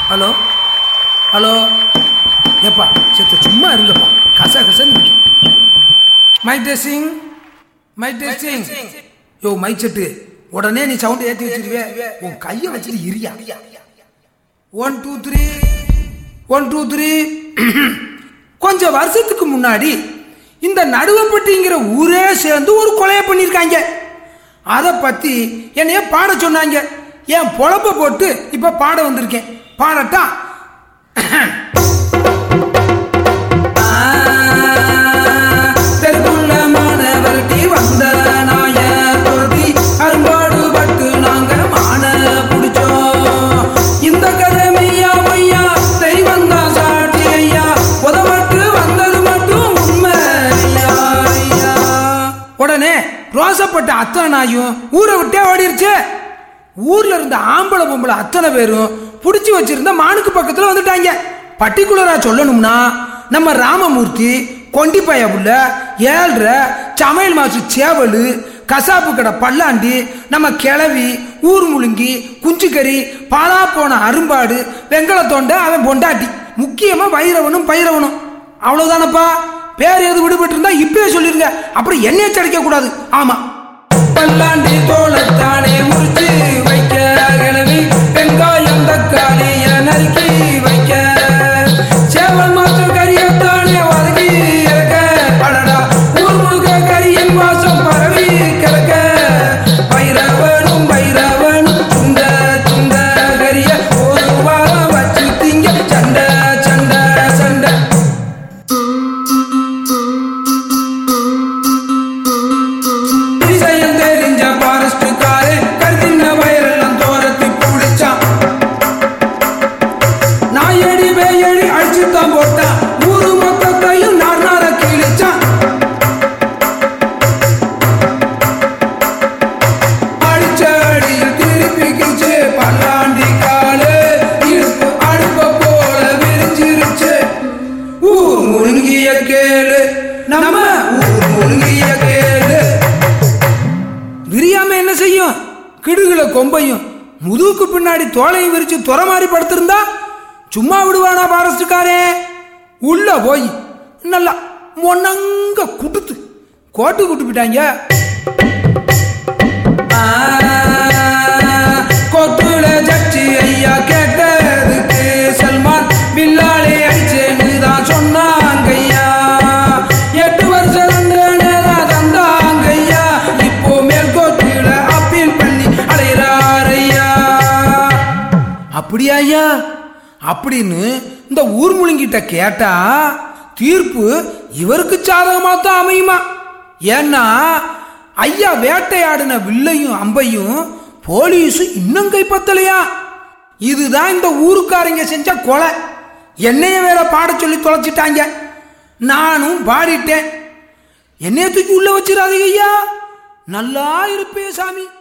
Hello hello ஏப்பா செத்த சும்மா இருங்கப்பா கச கசன்னு மை டெஸ்டிங் மை டெஸ்டிங் யோ மை செட்டு உடனே நீ சவுண்ட் ஏற்றி வச்சிருவே உன் கையை வச்சுட்டு இரியா one two three one two three கொஞ்சம் வருஷத்துக்கு முன்னாடி இந்த நடுவப்பட்டிங்கிற ஊரே சேர்ந்து ஒரு கொலையை பண்ணியிருக்காங்க அதை பத்தி என்னைய பாட சொன்னாங்க என் பொழப்ப போட்டு இப்ப பாட வந்திருக்கேன் பாடட்டா தெருக்குள்ள மாணவர்ட்டி வந்த நாய துரத்தி அரும்பாடு பட்டு நாங்க மான பிடிச்சோம் இந்த கதை மெய்யா மையா தெய்வம் தான் சாட்சி ஐயா உதவட்டு வந்தது மட்டும் உண்மை ஐயா, ஐயா. உடனே ரோசப்பட்ட அத்தனை நாயும் ஊரை விட்டே ஓடிருச்சு ஊர்ல இருந்த ஆம்பளை பொம்பளை அத்தனை பேரும் புடிச்சு வச்சிருந்த மானுக்கு பக்கத்துல வந்துட்டாங்க பர்டிகுலரா சொல்லணும்னா நம்ம ராமமூர்த்தி கொண்டிப்பாய புள்ள ஏழ்ரை சமையல் மாசு சேவலு கசாப்பு கடை பல்லாண்டி நம்ம கிளவி ஊர் முழுங்கி குஞ்சுக்கறி பாலா போன அரும்பாடு வெங்கல தொண்டை அவன் பொண்டாட்டி முக்கியமா வைரவனும் பைரவனும் அவ்வளவுதானப்பா பேர் எது விடுபட்டு இருந்தா இப்பயே சொல்லிருங்க அப்புறம் என்னைய சடிக்க கூடாது ஆமா பல்லாண்டி தோளத்தானே முறிச்சு வைக்க கிளவி வெங்காயம் தக்காளிய நறுக்கி வைக்க சேவல் மாற்றம் கரியத்தானே வதக்கி இறக்க அடடா ஊர் முழுக்க கரியின் வாசம் பரவி கிடக்க பைரவனும் பைரவனும் துண்ட துண்ட கரிய ஒரு வாரம் வச்சு திங்க சண்டை சண்டை சண்டை விஷயம் தெரிஞ்ச பாரஸ்டுக்காரே கருத்தின வயரெல்லாம் தோரத்தி புடிச்சான் நாயடி வேயடி அடிச்சுத்தான் போட்டான் ஊரு மொத்தத்தையும் நார் நார கிழிச்சான் அடிச்ச அடியில் திருப்பி கிச்சு பல்லாண்டி காலு இடுப்பு அடுப்ப போல விரிஞ்சிருச்சு ஊர் முழுங்கிய கேளு நம்ம ஊர் முழுங்கிய கேளு விரியாம என்ன செய்யும் கிடுகுல கொம்பையும் முதுகுக்கு பின்னாடி தோலையும் விரிச்சு துற மாதிரி படுத்திருந்தா சும்மா விடுவானா பாரஸ்டுக்காரே உள்ள போய் நல்லா மொன்னங்க குடுத்து கோட்டு குட்டுப்பிட்டாங்க கோட்டுல ஜட்ஜி ஐயா கேட்டதுக்கு சல்மான் பில்லாலே அடிச்சேன்னு தான் சொன்னாங்க ஐயா எட்டு வருஷம் தண்டனை தந்தாங்க ஐயா இப்போ மேல்கோட்டுல அப்பீல் பண்ணி அலைகிறார் ஐயா அப்படியா ஐயா அப்படின்னு இந்த ஊர் முழுங்கிட்ட கேட்டா தீர்ப்பு இவருக்கு சாதகமா தான் அமையுமா ஏன்னா ஐயா வேட்டையாடின வில்லையும் அம்பையும் போலீஸ் இன்னும் கைப்பத்தலையா இதுதான் இந்த ஊருக்காரங்க செஞ்ச கொலை என்னைய வேற பாட சொல்லி தொலைச்சிட்டாங்க நானும் பாடிட்டேன் என்னைய தூக்கி உள்ள வச்சிடாதீங்க ஐயா நல்லா இருப்பே சாமி